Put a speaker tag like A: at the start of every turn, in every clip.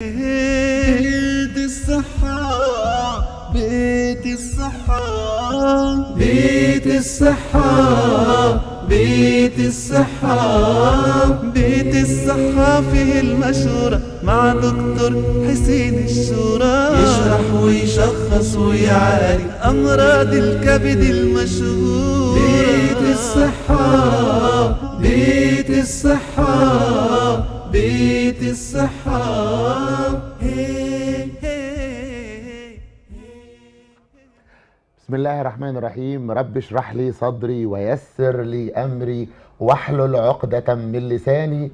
A: بيت الصحة بيت الصحة بيت الصحة بيت الصحة بيت الصحة فيه المشورة مع دكتور حسين الشورى يشرح ويشخص ويعالج أمراض الكبد المشهورة بيت الصحة بيت الصحة بيت الصحة هي هي
B: بسم الله الرحمن الرحيم رب اشرح لي صدري ويسر لي امري واحلل عقدة من لساني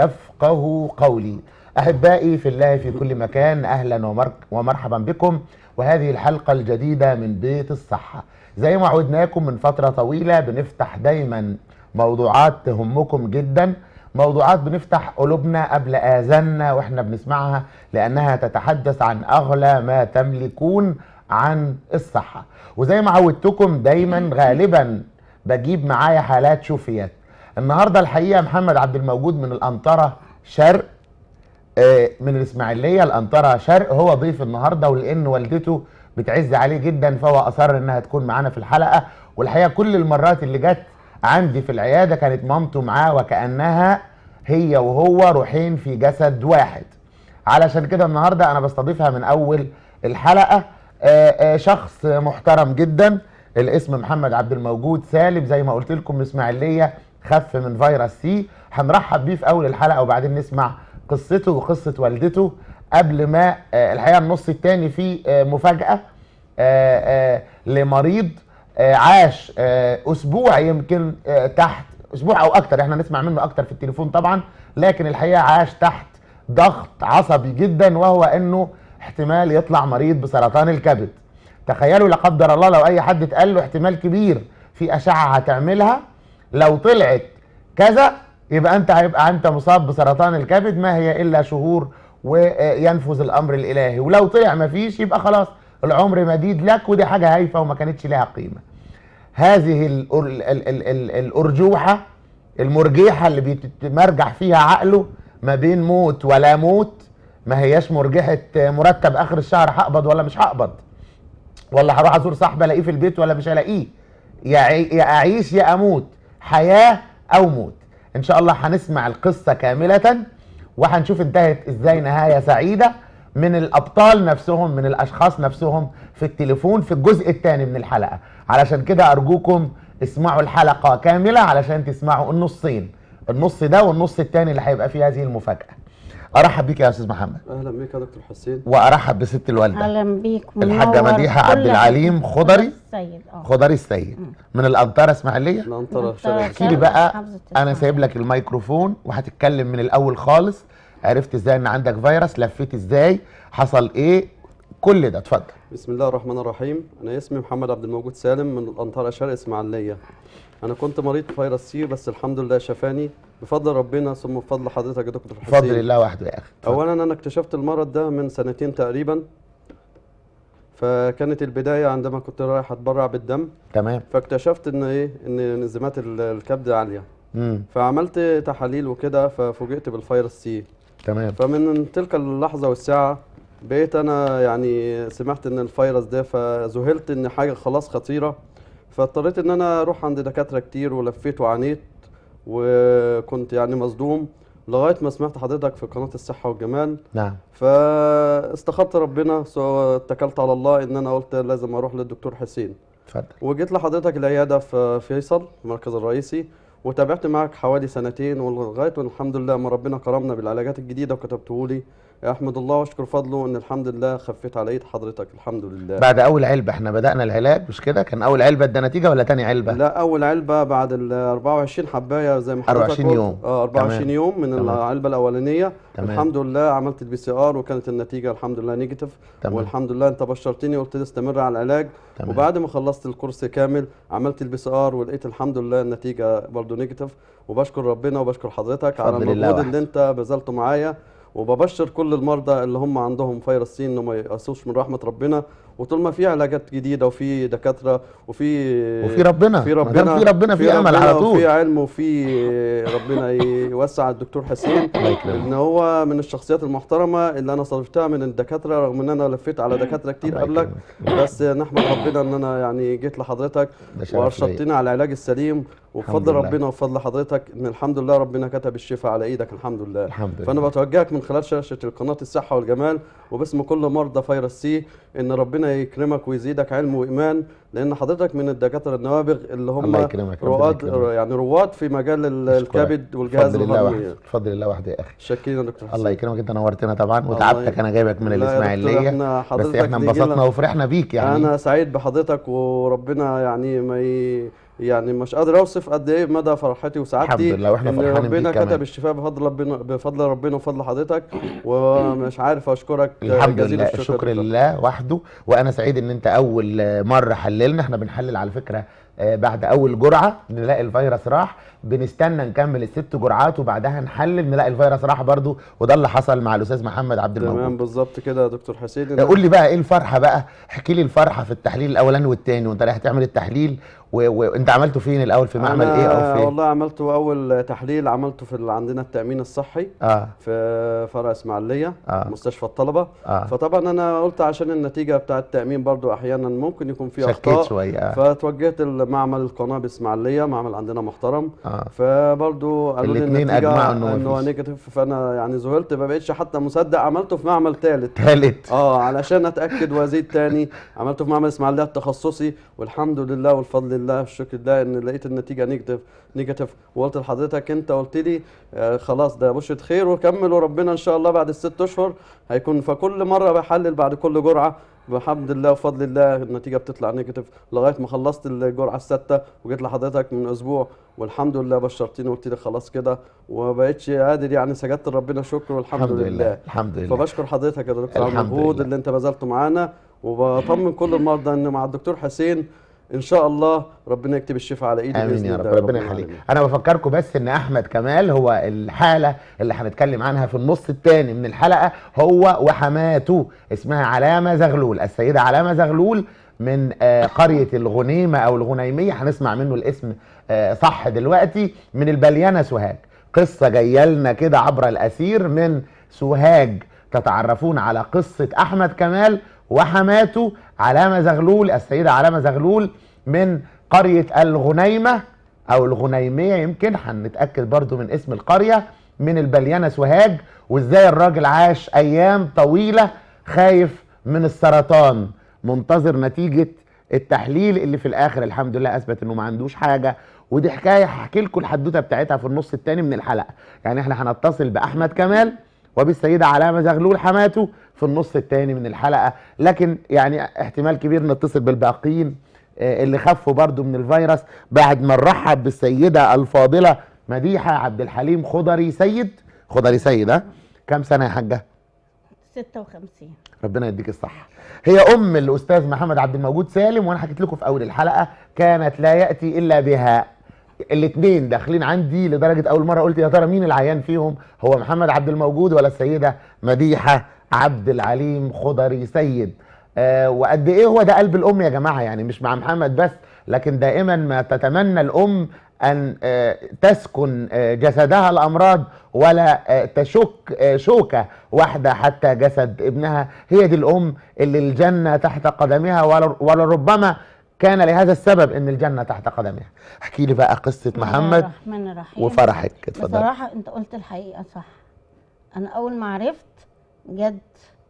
B: يفقه قولي احبائي في الله في كل مكان اهلا ومر- ومرحبا بكم وهذه الحلقة الجديدة من بيت الصحة زي ما عودناكم من فترة طويلة بنفتح دايما موضوعات تهمكم جدا موضوعات بنفتح قلوبنا قبل آذاننا واحنا بنسمعها لأنها تتحدث عن أغلى ما تملكون عن الصحة وزي ما عودتكم دايما غالبا بجيب معايا حالات شفيت النهاردة الحقيقة محمد عبد الموجود من الأنطرة شرق آه، من الإسماعيلية الأنطرة شرق هو ضيف النهاردة ولأن والدته بتعز عليه جدا فهو أصر إنها تكون معانا في الحلقة والحقيقة كل المرات اللي جت عندي في العيادة كانت مامته معاه وكأنها هي وهو روحين في جسد واحد علشان كده النهارده انا بستضيفها من اول الحلقه آه، آه، شخص محترم جدا الاسم محمد عبد الموجود سالم زي ما قلت لكم من اسماعيليه خف من فيروس سي هنرحب بيه في اول الحلقه وبعدين نسمع قصته وقصه والدته قبل ما آه، الحقيقه النص الثاني فيه آه، مفاجاه آه، آه، لمريض آه، عاش آه، اسبوع يمكن آه، تحت اسبوع او اكتر احنا نسمع منه اكتر في التليفون طبعا لكن الحقيقه عاش تحت ضغط عصبي جدا وهو انه احتمال يطلع مريض بسرطان الكبد تخيلوا لا قدر الله لو اي حد اتقال له احتمال كبير في اشعه هتعملها لو طلعت كذا يبقى انت هيبقى انت مصاب بسرطان الكبد ما هي الا شهور وينفذ الامر الالهي ولو طلع ما فيش يبقى خلاص العمر مديد لك ودي حاجه هايفه وما كانتش لها قيمه هذه الأر- ال- ال- ال- ال- الأرجوحة المرجحة اللي بيتمرجح فيها عقله ما بين موت ولا موت ما هياش مرجحة مرتب آخر الشهر هقبض ولا مش هقبض ولا هروح أزور صاحبي ألاقيه في البيت ولا مش هلاقيه يا عي- يا أعيش يا أموت حياة أو موت إن شاء الله هنسمع القصة كاملة وهنشوف انتهت إزاي نهاية سعيدة من الابطال نفسهم من الاشخاص نفسهم في التليفون في الجزء الثاني من الحلقه علشان كده ارجوكم اسمعوا الحلقه كامله علشان تسمعوا النصين النص ده والنص الثاني اللي هيبقى فيه هذه المفاجاه ارحب بيك يا استاذ محمد
C: اهلا بيك يا دكتور حسين
B: وارحب بست الوالده
D: اهلا بيك
B: الحاجه
D: منور
B: مديحه
D: كل
B: عبد العليم
D: حاجة.
B: خضري
D: السيد اه
B: خضري السيد من الانطره اسماعيليه
C: الانطره
D: الأنطرة.
C: شرق
B: احكي لي
D: شرق
B: بقى
D: محافظة
B: انا
D: إسماعيلية.
B: سايب لك الميكروفون وهتتكلم من الاول خالص عرفت ازاي ان عندك فيروس لفيت ازاي حصل ايه كل ده اتفضل
C: بسم الله الرحمن الرحيم انا اسمي محمد عبد الموجود سالم من الانطره شرق اسماعيليه انا كنت مريض فيروس سي بس الحمد لله شفاني بفضل ربنا ثم بفضل حضرتك يا دكتور حسين
B: بفضل الله وحده يا اخي اتفضل.
C: اولا انا اكتشفت المرض ده من سنتين تقريبا فكانت البدايه عندما كنت رايح اتبرع بالدم
B: تمام
C: فاكتشفت ان ايه ان انزيمات ال- الكبد عاليه
B: امم
C: فعملت تحاليل وكده ففوجئت بالفيروس سي
B: تمام
C: فمن تلك اللحظة والساعة بقيت أنا يعني سمعت إن الفيروس ده فذهلت إن حاجة خلاص خطيرة فاضطريت إن أنا أروح عند دكاترة كتير ولفيت وعانيت وكنت يعني مصدوم لغاية ما سمعت حضرتك في قناة الصحة والجمال
B: نعم
C: فاستخرت ربنا سو- اتكلت على الله إن أنا قلت لازم أروح للدكتور حسين
B: اتفضل
C: وجيت لحضرتك العيادة في فيصل المركز الرئيسي وتابعت معك حوالي سنتين ولغاية والحمد لله ما ربنا كرمنا بالعلاجات الجديدة وكتبته لي احمد الله واشكر فضله ان الحمد لله خفيت على ايد حضرتك الحمد لله
B: بعد اول علبه احنا بدانا العلاج مش كده كان اول علبه ادى نتيجه ولا تاني علبه
C: لا اول علبه بعد ال 24 حبايه زي ما حضرتك
B: 24
C: قلت.
B: يوم.
C: اه 24
B: تمام.
C: يوم من
B: تمام.
C: العلبه الاولانيه
B: تمام.
C: الحمد لله عملت البي سي ار وكانت النتيجه الحمد لله نيجاتيف
B: تمام.
C: والحمد لله انت بشرتني وقلت لي استمر على العلاج
B: تمام.
C: وبعد ما خلصت الكورس كامل عملت البي سي ار ولقيت الحمد لله النتيجه برضو نيجاتيف وبشكر ربنا وبشكر حضرتك على
B: بفضل الله
C: المجهود اللي
B: وحده.
C: انت بذلته معايا وببشر كل المرضى اللي هم عندهم فيروس سي انه ما يقاسوش من رحمه ربنا وطول ما في علاجات جديده وفي دكاتره وفي
B: وفي ربنا.
C: في
B: ما دام
C: ربنا
B: في ربنا في أمل
C: ربنا
B: على طول.
C: وفي علم وفي ربنا يوسع الدكتور حسين
B: الله يكرمك.
C: ان هو من الشخصيات المحترمه اللي انا صادفتها من الدكاتره رغم ان انا لفيت على دكاتره كتير
B: الله
C: قبلك
B: يكرمك.
C: بس نحمد ربنا ان انا يعني جيت لحضرتك
B: ده شرف ليا.
C: وارشدتني على العلاج السليم وبفضل
B: الحمد لله.
C: ربنا وبفضل حضرتك ان الحمد لله ربنا كتب الشفاء على ايدك الحمد لله
B: الحمد لله.
C: فانا بتوجهك من خلال شاشه القناه الصحه والجمال وباسم كل مرضى فيروس سي ان ربنا يكرمك ويزيدك علم وايمان لان حضرتك من الدكاتره النوابغ اللي هم
B: الله يكرمك، ربنا
C: رواد
B: يكرمك.
C: يعني رواد في مجال ال-
B: أشكرك.
C: الكبد والجهاز
B: بفضل الله
C: الهضمي
B: وحده بفضل الله وحده يا اخي
C: شاكرين يا دكتور حسين
B: الله يكرمك انت نورتنا طبعا
C: الله
B: وتعبتك
C: ي-
B: انا جايبك من
C: لا يا دكتور،
B: الاسماعيليه
C: احنا
B: بس
C: حضرتك
B: احنا
C: تيجي
B: انبسطنا
C: لنا-
B: وفرحنا بيك يعني
C: انا سعيد بحضرتك وربنا يعني ما ي... يعني مش قادر اوصف قد ايه مدى فرحتي وسعادتي
B: الحمد لله، وإحنا
C: ان
B: فرحانين
C: ربنا
B: بيك كمان.
C: كتب الشفاء بفضل ربنا بفضل ربنا وفضل حضرتك ومش عارف اشكرك
B: الحمد
C: جزيل
B: لله
C: الشكر
B: شكر
C: يا دكتور.
B: لله وحده وانا سعيد ان انت اول آه، مره حللنا احنا بنحلل على فكره آه، بعد اول جرعه نلاقي الفيروس راح بنستنى نكمل الست جرعات وبعدها نحلل نلاقي الفيروس راح برضو وده اللي حصل مع الاستاذ محمد عبد
C: تمام
B: الموجود
C: بالظبط كده يا دكتور حسين إن-
B: قول لي بقى ايه الفرحه بقى احكي لي الفرحه في التحليل الاولاني والتاني وانت رايح تعمل التحليل و- وانت عملته فين الاول في معمل
C: أنا
B: ايه او فين
C: والله عملته اول تحليل عملته في ال- عندنا التامين الصحي
B: اه
C: في فرع اسماعيليه
B: آه.
C: مستشفى الطلبه
B: آه.
C: فطبعا انا قلت عشان النتيجه بتاعه التامين برضو احيانا ممكن يكون في
B: شكيت
C: اخطاء
B: شويه آه.
C: فتوجهت المعمل القناه باسماعيليه معمل عندنا محترم
B: آه.
C: فبرضو قالوا لي
B: الاتنين
C: النتيجه
B: أجمعوا إن هو
C: انه
B: مفيش.
C: نيجاتيف فانا يعني ذهلت ما بقتش حتى مصدق عملته في معمل ثالث
B: تالت
C: اه علشان اتاكد وازيد تاني عملته في معمل اسماعيليه التخصصي والحمد لله والفضل لله والشكر لله ان لقيت النتيجه نيجاتيف نيجاتيف وقلت لحضرتك انت قلت لي آه خلاص ده بشرة خير وكمل وربنا ان شاء الله بعد الست اشهر هيكون فكل مره بحلل بعد كل جرعه بحمد الله وفضل الله النتيجه بتطلع نيجاتيف لغايه ما خلصت الجرعه السادسه وجيت لحضرتك من اسبوع والحمد لله بشرتني وقلت لي خلاص كده ومبقتش قادر يعني سجدت لربنا شكر والحمد
B: الحمد
C: لله
B: لله الحمد لله
C: فبشكر حضرتك يا دكتور على
B: الحمد
C: المجهود
B: لله.
C: اللي انت بذلته معانا وبطمن كل المرضى ان مع الدكتور حسين ان شاء الله ربنا يكتب الشفاء على ايدي
B: امين
C: باذن
B: يا رب
C: الله
B: ربنا يخليك انا بفكركم بس ان احمد كمال هو الحاله اللي هنتكلم عنها في النص الثاني من الحلقه هو وحماته اسمها علامه زغلول السيده علامه زغلول من آه، قريه الغنيمه او الغنيميه هنسمع منه الاسم آه، صح دلوقتي من البليانه سوهاج قصه جايه لنا كده عبر الاسير من سوهاج تتعرفون على قصه احمد كمال وحماته علامه زغلول السيده علامه زغلول من قريه الغنيمه او الغنيميه يمكن هنتاكد برضو من اسم القريه من البليانه سوهاج وازاي الراجل عاش ايام طويله خايف من السرطان منتظر نتيجه التحليل اللي في الاخر الحمد لله اثبت انه ما عندوش حاجه ودي حكايه هحكي لكم الحدوته بتاعتها في النص الثاني من الحلقه يعني احنا هنتصل باحمد كمال وبالسيده علامه زغلول حماته في النص الثاني من الحلقه لكن يعني احتمال كبير نتصل بالباقيين آه، اللي خفوا برضو من الفيروس بعد ما نرحب بالسيده الفاضله مديحه عبد الحليم خضري سيد خضري سيد ها كام سنه يا حاجه
D: 56
B: ربنا يديك الصحة هي أم الأستاذ محمد عبد الموجود سالم وأنا حكيت لكم في أول الحلقة كانت لا يأتي إلا بها الاثنين داخلين عندي لدرجة أول مرة قلت يا ترى مين العيان فيهم هو محمد عبد الموجود ولا السيدة مديحة عبد العليم خضري سيد آه وقد إيه هو ده قلب الأم يا جماعة يعني مش مع محمد بس لكن دائما ما تتمنى الأم أن آه، تسكن آه، جسدها الأمراض ولا آه، تشك آه، شوكة واحدة حتى جسد ابنها هي دي الأم اللي الجنة تحت قدمها ول- ولربما كان لهذا السبب ان الجنة تحت قدمها احكي لي بقى قصة
D: بسم الله
B: محمد
D: الرحمن الرحيم
B: وفرحك اتفضل
D: بصراحة انت قلت الحقيقة صح انا اول ما عرفت بجد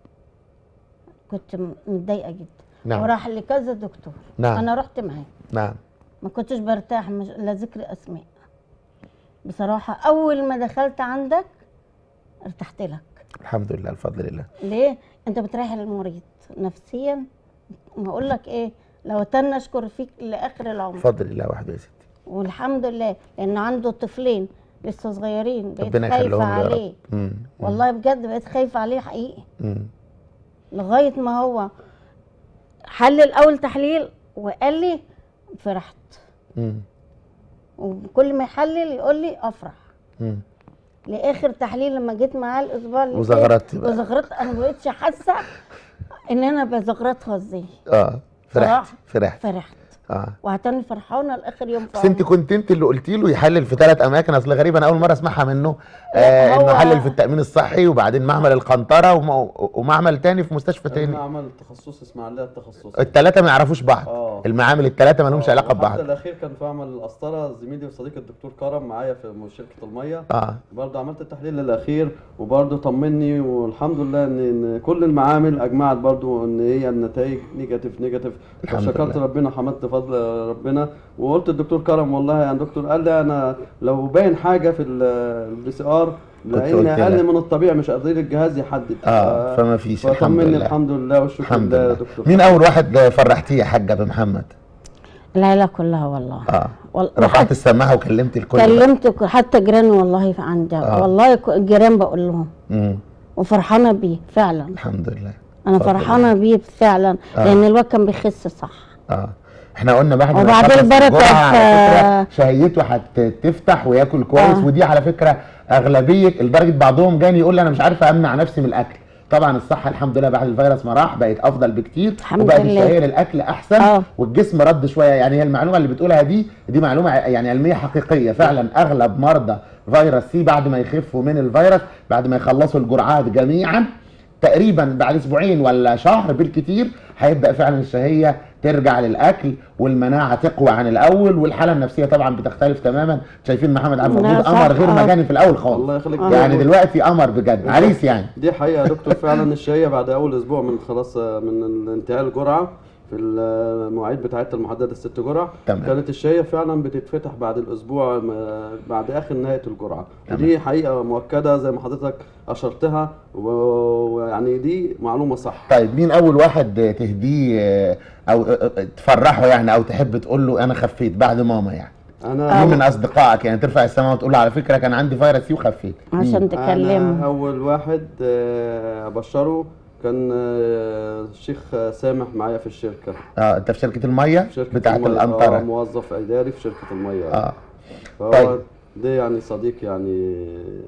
D: كنت م- متضايقة جدا
B: نعم.
D: وراح لكذا دكتور
B: نعم.
D: انا رحت معاه
B: نعم
D: ما كنتش برتاح مش لا ذكر اسماء بصراحة اول ما دخلت عندك ارتحت لك
B: الحمد لله الفضل لله
D: ليه انت بتريح المريض نفسيا ما اقول لك ايه لو تن اشكر فيك لاخر العمر
B: الفضل لله وحده يا ستي
D: والحمد لله لان عنده طفلين لسه صغيرين بقيت
B: ربنا
D: خايفه
B: يخليهم له يا
D: عليه
B: رب مم.
D: والله بجد بقيت خايفه عليه حقيقي
B: مم.
D: لغايه ما هو حلل اول تحليل وقال لي فرحت
B: مم.
D: وكل ما يحلل يقول لي افرح
B: مم.
D: لاخر تحليل لما جيت معاه الاسبوع اللي فات،
B: وزغرطت بقى.
D: وزغرطت انا ما بقتش حاسه ان انا بزغرطها ازاي
B: اه فرحت
D: صراحة.
B: فرحت
D: فرحت
B: اه
D: وهتاني فرحانه لاخر يوم في
B: بس انت
D: عمري.
B: كنت انت اللي قلتي له يحلل في ثلاث اماكن اصل غريب انا اول مره اسمعها منه آه
D: هو-
B: انه حلل في التامين الصحي وبعدين معمل القنطره وم- ومعمل تاني في مستشفى تاني
C: معمل التخصص اسماعيليه التخصصي
B: الثلاثه ما يعرفوش بعض
C: اه
B: المعامل الثلاثه ما لهمش
C: آه،
B: علاقه
C: وحتى
B: ببعض
C: الاخير كان في عمل القسطره زميلي وصديقي الدكتور كرم معايا في شركه الميه
B: اه
C: برضه عملت التحليل الاخير وبرضه طمني والحمد لله ان ان كل المعامل اجمعت برضه ان هي النتائج نيجاتيف نيجاتيف
B: الحمد
C: فشكرت
B: لله.
C: ربنا حمدت فضل ربنا وقلت الدكتور كرم والله يا دكتور قال لي انا لو باين حاجه في البي سي ار لان
B: قلت لك.
C: اقل من الطبيعي مش قادرين الجهاز يحدد
B: اه
C: ف-
B: فما فيش الحمد
C: فطمني
B: لله
C: الحمد لله والشكر
B: الحمد
C: لله يا
B: لله
C: دكتور
B: مين اول واحد فرحتيه يا حاجه بمحمد
D: العيله كلها والله
B: اه
D: وال-
B: رفعت السماعه وكلمت الكل بقى.
D: كلمت ك- حتى جيراني والله في عندي
B: آه.
D: والله ك- الجيران بقول لهم
B: مم.
D: وفرحانه بيه فعلا
B: الحمد لله
D: انا
B: اتفضل.
D: فرحانه بيه فعلا
B: آه.
D: لان الواد كان بيخس صح
B: اه احنا قلنا بعد ما
D: وبعدين
B: يخلص
D: البركة
B: الجرعة على
D: في-
B: فكره شهيته هتفتح وياكل كويس
D: آه.
B: ودي على فكره اغلبيه لدرجه بعضهم جاني يقول لي انا مش عارف امنع نفسي من الاكل طبعا الصحه الحمد لله بعد الفيروس ما راح بقت افضل بكتير
D: الحمد
B: وبقت
D: لله.
B: الشهيه للاكل احسن
D: آه.
B: والجسم رد شويه يعني هي المعلومه اللي بتقولها دي دي معلومه ع- يعني علميه حقيقيه فعلا اغلب مرضى فيروس سي بعد ما يخفوا من الفيروس بعد ما يخلصوا الجرعات جميعا تقريبا بعد اسبوعين ولا شهر بالكتير هيبدا فعلا الشهيه ترجع للاكل والمناعه تقوى عن الاول والحاله النفسيه طبعا بتختلف تماما شايفين محمد عبد
D: لا،
B: الموجود
D: صح،
B: قمر غير
D: آه.
B: مجاني في الاول خالص
C: الله يخليك
B: يعني دلوقتي قمر بجد عريس يعني
C: دي حقيقة يا دكتور فعلا الشهية بعد أول أسبوع من خلاص من انتهاء الجرعة في المواعيد بتاعتها المحددة الست جرع
B: تمام.
C: كانت الشهية فعلا بتتفتح بعد الأسبوع م- بعد آخر نهاية الجرعة
B: تمام.
C: ودي حقيقة مؤكدة زي ما حضرتك أشرتها و- ويعني دي معلومة صح
B: طيب مين اول واحد تهديه آه، او آه، آه، تفرحه يعني او تحب تقول له انا خفيت بعد ماما يعني
C: أنا
B: مين من اصدقائك يعني ترفع السماء وتقول له على فكره كان عندي فيروس سي وخفيت مين؟
D: عشان
C: أنا
D: تكلمه
C: أول واحد آه، أبشره كان آه، الشيخ سامح معايا في الشركة
B: اه انت في شركه الميه
C: في شركة
B: بتاعه
C: المية. آه،
B: الانطره
C: موظف إداري في شركة المية
B: اه
C: فهو
B: طيب.
C: ده يعني صديق يعني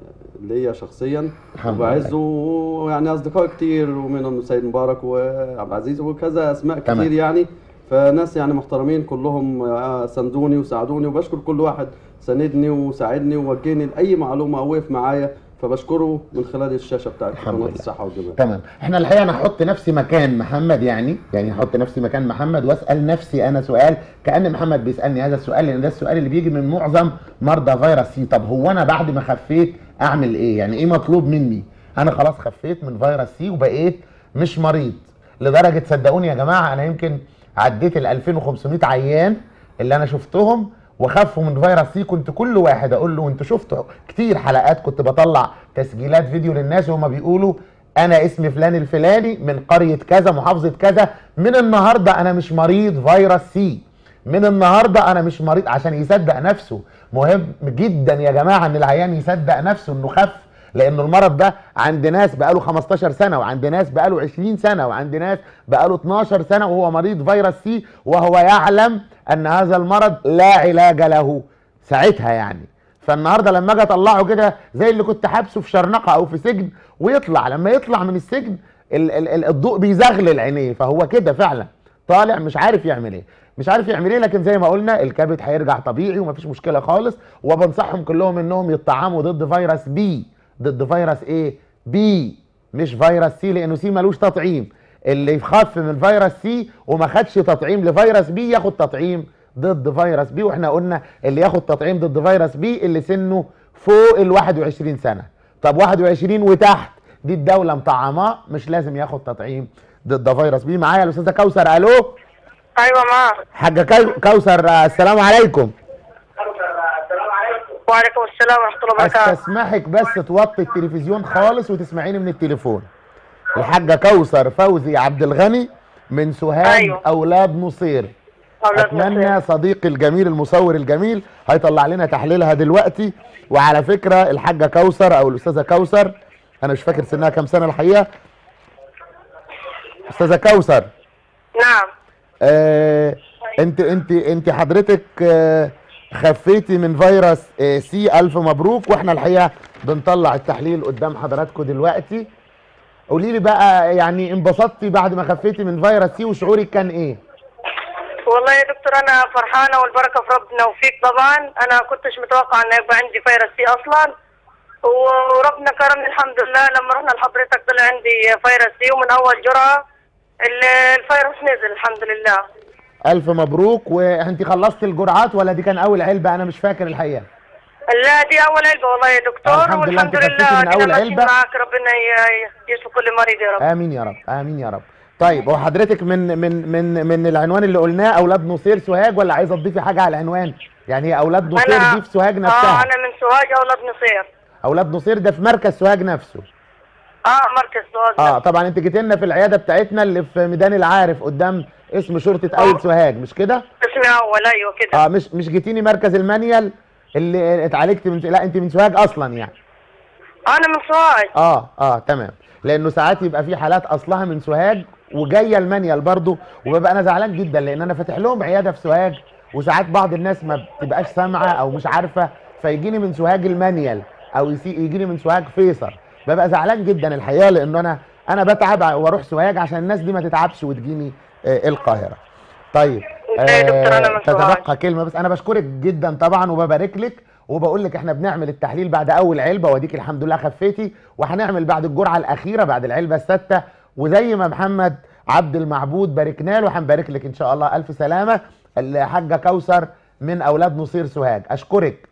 C: ليا شخصيا
B: الحمد
C: وبعزه ويعني اصدقاء كتير ومنهم سيد مبارك وعبد العزيز وكذا اسماء
B: تمام.
C: كتير يعني فناس يعني محترمين كلهم آه، ساندوني وساعدوني وبشكر كل واحد ساندني وساعدني ووجهني لاي معلومه او وقف معايا فبشكره من خلال الشاشه بتاعت
B: الحمد
C: قناه
B: لله.
C: الصحه والجمال
B: تمام احنا الحقيقه انا احط نفسي مكان محمد يعني يعني احط نفسي مكان محمد واسال نفسي انا سؤال كان محمد بيسالني هذا السؤال لان ده السؤال اللي بيجي من معظم مرضى فيروس سي طب هو انا بعد ما خفيت اعمل ايه يعني ايه مطلوب مني انا خلاص خفيت من فيروس سي وبقيت مش مريض لدرجه صدقوني يا جماعه انا يمكن عديت ال 2500 عيان اللي انا شفتهم وخفوا من فيروس سي كنت كل واحد اقول له انتوا شفتوا كتير حلقات كنت بطلع تسجيلات فيديو للناس وهم بيقولوا انا اسمي فلان الفلاني من قريه كذا محافظه كذا من النهارده انا مش مريض فيروس سي من النهارده انا مش مريض عشان يصدق نفسه مهم جدا يا جماعه ان العيان يصدق نفسه انه خف لان المرض ده عند ناس بقاله 15 سنه وعند ناس بقاله 20 سنه وعند ناس بقاله 12 سنه وهو مريض فيروس سي وهو يعلم ان هذا المرض لا علاج له ساعتها يعني فالنهارده لما اجي اطلعه كده زي اللي كنت حابسه في شرنقه او في سجن ويطلع لما يطلع من السجن ال ال ال الضوء بيزغلل عينيه فهو كده فعلا طالع مش عارف يعمل ايه مش عارف يعمل ايه لكن زي ما قلنا الكبد هيرجع طبيعي ومفيش مشكله خالص وبنصحهم كلهم انهم يطعموا ضد فيروس بي ضد فيروس ايه بي مش فيروس سي لانه سي ملوش تطعيم اللي يخف من فيروس سي وما خدش تطعيم لفيروس بي ياخد تطعيم ضد فيروس بي واحنا قلنا اللي ياخد تطعيم ضد فيروس بي اللي سنه فوق ال 21 سنه طب 21 وتحت دي الدوله مطعماه مش لازم ياخد تطعيم ضد فيروس بي معايا الاستاذه كوثر الو
E: ايوه معاك
B: حاجه كو- كوثر آه، السلام عليكم
E: وعليكم السلام ورحمه الله وبركاته
B: استسمحك بس توطي التلفزيون خالص وتسمعيني من التليفون الحاجه كوثر فوزي عبد الغني من سوهاج
E: أيوة.
B: اولاد نصير
E: أولاد
B: اتمنى
E: نصير.
B: صديقي الجميل المصور الجميل هيطلع لنا تحليلها دلوقتي وعلى فكره الحاجه كوثر او الاستاذه كوثر انا مش فاكر سنها كام سنه الحقيقه استاذه كوثر
E: نعم
B: آه انت انت انت حضرتك آه خفيتي من فيروس آه سي الف مبروك واحنا الحقيقه بنطلع التحليل قدام حضراتكم دلوقتي قولي لي بقى يعني انبسطتي بعد ما خفيتي من فيروس سي وشعورك كان ايه
E: والله يا دكتور انا فرحانه والبركه في ربنا وفيك طبعا انا كنتش متوقعه ان يبقى عندي فيروس سي اصلا وربنا كرمني الحمد لله لما رحنا لحضرتك طلع عندي فيروس سي ومن اول جرعه ال- الفيروس نزل الحمد لله
B: الف مبروك وانت خلصتي الجرعات ولا دي كان اول علبه انا مش فاكر الحقيقه
E: لا دي اول علبه والله يا دكتور
B: الحمد لله،
E: والحمد
B: أنت خفيتي
E: لله
B: من
E: أدينا
B: أول
E: ماشيين
B: علبة.
E: معاك ربنا ي- ي- يشفي كل مريض يا رب
B: امين يا رب امين يا رب طيب هو حضرتك من من من من العنوان اللي قلناه اولاد نصير سوهاج ولا عايزه تضيفي حاجه على العنوان يعني هي اولاد نصير دي في سوهاج
E: اه
B: نفسها
E: انا من سوهاج اولاد نصير
B: اولاد نصير ده في مركز سوهاج نفسه
E: اه مركز سوهاج
B: اه طبعا انت جيت لنا في العياده بتاعتنا اللي في ميدان العارف قدام اسم شرطه
E: آه.
B: اول سوهاج مش كده
E: اسمي اول ايوه كده
B: اه مش مش جيتيني مركز المانيال اللي اتعالجت من لا انت من سوهاج اصلا يعني
E: انا من سوهاج
B: اه اه تمام لانه ساعات يبقى في حالات اصلها من سوهاج وجايه المانيال برضو وببقى انا زعلان جدا لان انا فاتح لهم عياده في سوهاج وساعات بعض الناس ما بتبقاش سامعه او مش عارفه فيجيني من سوهاج المانيال او يسي- يجيني من سوهاج فيصل ببقى زعلان جدا الحقيقه لانه انا انا بتعب واروح سوهاج عشان الناس دي ما تتعبش وتجيني آه القاهره طيب
E: لا يا دكتور، أنا من سوهاج.
B: تتبقى كلمه بس انا بشكرك جدا طبعا وببارك لك وبقول لك احنا بنعمل التحليل بعد اول علبه واديك الحمد لله خفيتي وهنعمل بعد الجرعه الاخيره بعد العلبه السادسه وزي ما محمد عبد المعبود باركنا له هنبارك لك ان شاء الله الف سلامه الحاجه كوثر من اولاد نصير سوهاج اشكرك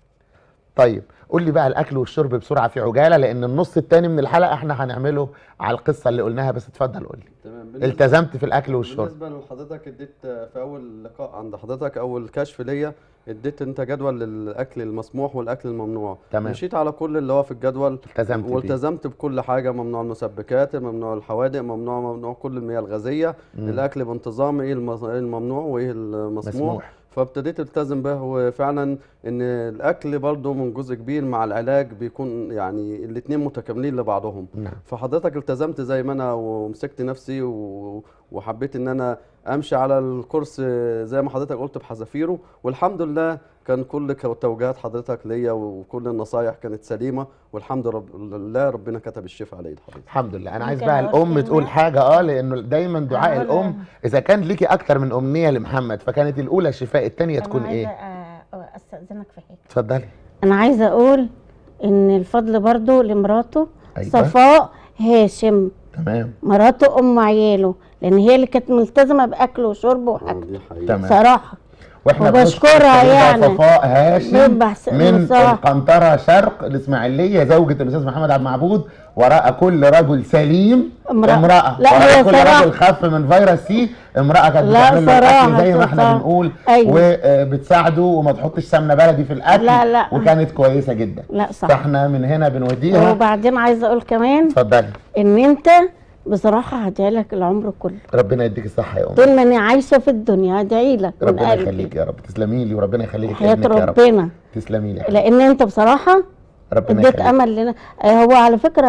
B: طيب قول لي بقى الاكل والشرب بسرعه في عجاله لان النص الثاني من الحلقه احنا هنعمله على القصه اللي قلناها بس اتفضل قول لي
C: تمام
B: التزمت في الاكل والشرب
C: بالنسبه لحضرتك اديت في اول لقاء عند حضرتك اول كشف ليا اديت انت جدول للاكل المسموح والاكل الممنوع
B: تمام.
C: مشيت على كل اللي هو في الجدول
B: التزمت بيه.
C: والتزمت بكل حاجه ممنوع المسبكات ممنوع الحوادق ممنوع ممنوع كل المياه الغازيه
B: مم.
C: الاكل بانتظام ايه المس- إيه الممنوع وايه المسموح
B: مسموح.
C: فابتديت التزم به وفعلا ان الاكل برضه من جزء كبير مع العلاج بيكون يعني الاتنين متكاملين لبعضهم
B: نعم
C: فحضرتك التزمت زي ما انا ومسكت نفسي و... وحبيت ان انا امشي على الكورس زي ما حضرتك قلت بحذافيره والحمد لله كان كل ك- توجيهات حضرتك ليا وكل النصايح كانت سليمه والحمد رب... لله ربنا كتب الشفاء على ايد حضرتك
B: الحمد لله انا عايز
D: ممكن
B: بقى
D: أقول
B: الام
D: كلمة؟
B: تقول حاجه اه لانه دايما دعاء
D: أقول-
B: الام اذا كان ليكي اكتر من امنيه لمحمد فكانت الاولى شفاء الثانيه تكون
D: أنا عايزة
B: ايه
D: أ- استاذنك في حاجه
B: اتفضلي
D: انا عايزه اقول ان الفضل برضو لمراته
B: أيوة.
D: صفاء هاشم
B: تمام
D: مراته ام عياله لان هي اللي كانت ملتزمه باكل وشرب
C: آه،
D: وحاجه
C: دي حقيقه
B: تمام
D: صراحه
B: واحنا
D: وبشكرها
B: بنشكر السيدة
D: يعني.
B: صفاء هاشم
D: بحس-
B: من
D: بصراحة.
B: القنطره شرق الاسماعيليه زوجة الاستاذ محمد عبد المعبود وراء كل رجل سليم
D: امرأة.
B: امراه
D: لا،
B: وراء
D: هي
B: كل
D: صراحة.
B: رجل خف من فيروس سي امراه كانت
D: لا،
B: بتعمل له الاكل
D: صراحة،
B: زي ما احنا
D: صراحة.
B: بنقول
D: أيوة.
B: وبتساعده وما تحطش سمنه بلدي في الاكل
D: لا، لا.
B: وكانت كويسه جدا
D: لا صح
B: فاحنا من هنا بنوديها
D: وبعدين عايزه اقول كمان
B: اتفضلي
D: ان انت بصراحه هدعي لك العمر كله
B: ربنا يديك الصحه يا ام
D: طول ما انا عايشه في الدنيا هدعي لك من
B: ربنا
D: قلبي
B: يخليك يا رب تسلمي لي وربنا يخليك
D: حياه
B: ابنك يا رب
D: ربنا
B: تسلمي لي يا حبيبي.
D: لان انت بصراحه
B: ربنا
D: اديت
B: يخليك
D: امل لنا آه، هو على فكره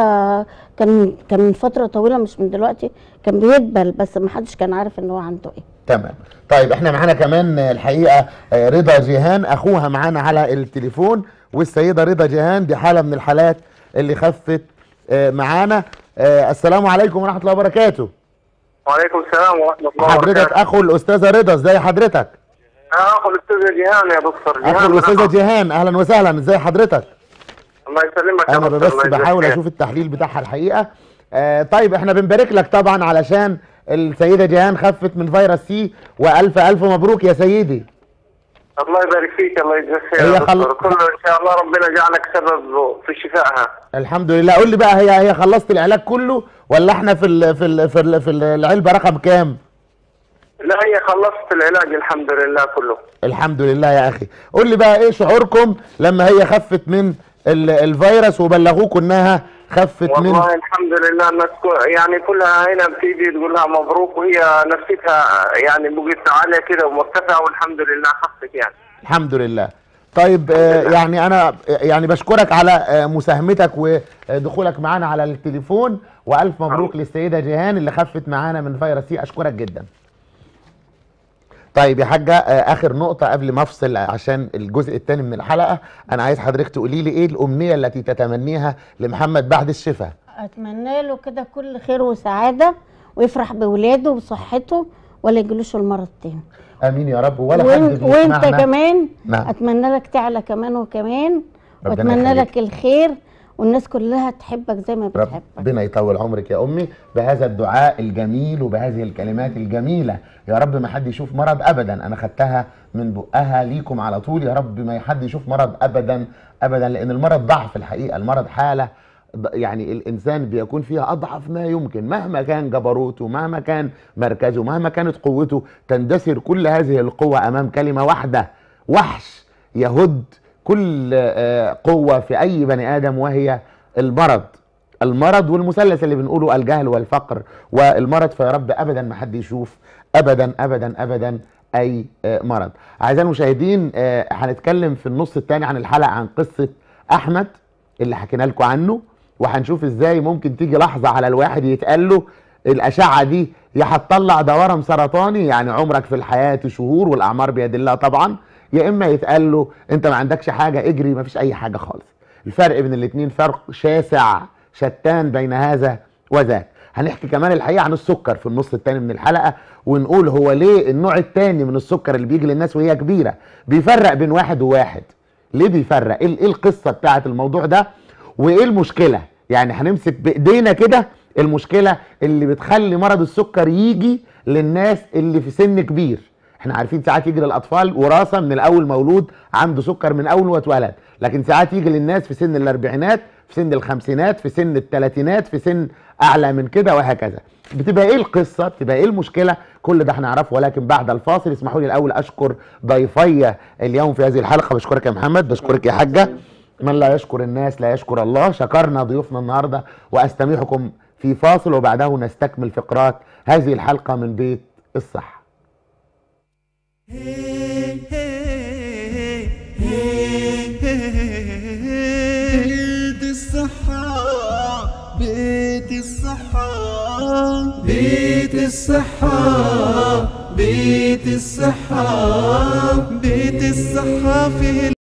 D: كان كان من فتره طويله مش من دلوقتي كان بيدبل بس ما حدش كان عارف ان هو عنده ايه
B: تمام طيب احنا معانا كمان الحقيقه آه، رضا جيهان اخوها معانا على التليفون والسيده رضا جيهان دي حاله من الحالات اللي خفت آه، معانا آه، السلام عليكم ورحمه الله وبركاته
E: وعليكم السلام ورحمه الله
B: حضرتك اخو الاستاذه رضا ازي حضرتك
E: انا اخو الاستاذ جيهان يا دكتور
B: اخو الاستاذه جيهان اهلا وسهلا ازي حضرتك
E: الله يسلمك يا
B: انا
E: دكتور،
B: بس
E: الله يجزاك
B: بحاول
E: خير.
B: اشوف التحليل بتاعها الحقيقه آه طيب احنا بنبارك لك طبعا علشان السيده جيهان خفت من فيروس سي والف الف مبروك يا سيدي
E: الله يبارك فيك الله يجزاك خير
B: هي
E: يا
B: خل-
E: دكتور كله ان شاء الله ربنا جعلك سبب في شفائها
B: الحمد لله قول لي بقى هي هي خلصت العلاج كله ولا احنا في ال في ال في, ال في العلبه رقم كام
E: لا هي خلصت العلاج الحمد لله كله
B: الحمد لله يا اخي قول لي بقى ايه شعوركم لما هي خفت من ال- الفيروس وبلغوكوا انها خفت من
E: والله الحمد لله الناس كو- يعني كلها هنا بتيجي تقول لها مبروك وهي نفسيتها يعني بقت عاليه كده ومرتفعه والحمد لله خفت يعني
B: الحمد لله طيب آه يعني انا آه، يعني بشكرك على آه مساهمتك ودخولك معانا على التليفون والف مبروك للسيده جيهان اللي خفت معانا من فيروس سي اشكرك جدا طيب يا حاجه آه اخر نقطه قبل ما افصل عشان الجزء الثاني من الحلقه انا عايز حضرتك تقولي لي ايه الامنيه التي تتمنيها لمحمد بعد الشفاء
D: اتمنى له كده كل خير وسعاده ويفرح بولاده وبصحته ولا يجيلوش المرض تاني
B: امين يا رب ولا
D: وإن-
B: حد
D: وانت
B: بيسمعنا
D: كمان
B: نعم.
D: اتمنى لك تعلى كمان وكمان
B: ربنا
D: واتمنى
B: يخليك.
D: لك الخير والناس كلها تحبك زي ما بتحبك
B: ربنا يطول عمرك يا امي بهذا الدعاء الجميل وبهذه الكلمات الجميله يا رب ما حد يشوف مرض ابدا انا خدتها من بقها ليكم على طول يا رب ما حد يشوف مرض ابدا ابدا لان المرض ضعف الحقيقه المرض حاله ض- يعني الانسان بيكون فيها اضعف ما يمكن مهما كان جبروته مهما كان مركزه مهما كانت قوته تندثر كل هذه القوه امام كلمه واحده وحش يهد كل آه، قوه في اي بني ادم وهي المرض المرض والمثلث اللي بنقوله الجهل والفقر والمرض فيا رب ابدا ما حد يشوف ابدا ابدا ابدا اي آه، مرض اعزائي المشاهدين آه، هنتكلم في النص الثاني عن الحلقه عن قصه احمد اللي حكينا لكم عنه وهنشوف ازاي ممكن تيجي لحظه على الواحد يتقال له الاشعه دي يا هتطلع ده ورم سرطاني يعني عمرك في الحياه شهور والاعمار بيد الله طبعا يا اما يتقال له انت ما عندكش حاجه اجري ما فيش اي حاجه خالص الفرق بين الاثنين فرق شاسع شتان بين هذا وذاك هنحكي كمان الحقيقه عن السكر في النص الثاني من الحلقه ونقول هو ليه النوع الثاني من السكر اللي بيجي للناس وهي كبيره بيفرق بين واحد وواحد ليه بيفرق ايه إيه القصه بتاعه الموضوع ده وايه المشكله يعني هنمسك بايدينا كده المشكله اللي بتخلي مرض السكر يجي للناس اللي في سن كبير احنا عارفين ساعات يجي للاطفال وراثه من الاول مولود عنده سكر من اول ما اتولد لكن ساعات يجي للناس في سن الاربعينات في سن الخمسينات في سن الثلاثينات في سن اعلى من كده وهكذا بتبقى ايه القصه بتبقى ايه المشكله كل ده هنعرفه ولكن بعد الفاصل اسمحوا لي الاول اشكر ضيفي اليوم في هذه الحلقه بشكرك يا محمد بشكرك يا حاجه من لا يشكر الناس لا يشكر الله شكرنا ضيوفنا النهارده واستميحكم في فاصل وبعده نستكمل فقرات هذه الحلقه من بيت الصحه
A: بيت الصحة بيت الصحة بيت الصحة بيت الصحة بيت الصحة فيه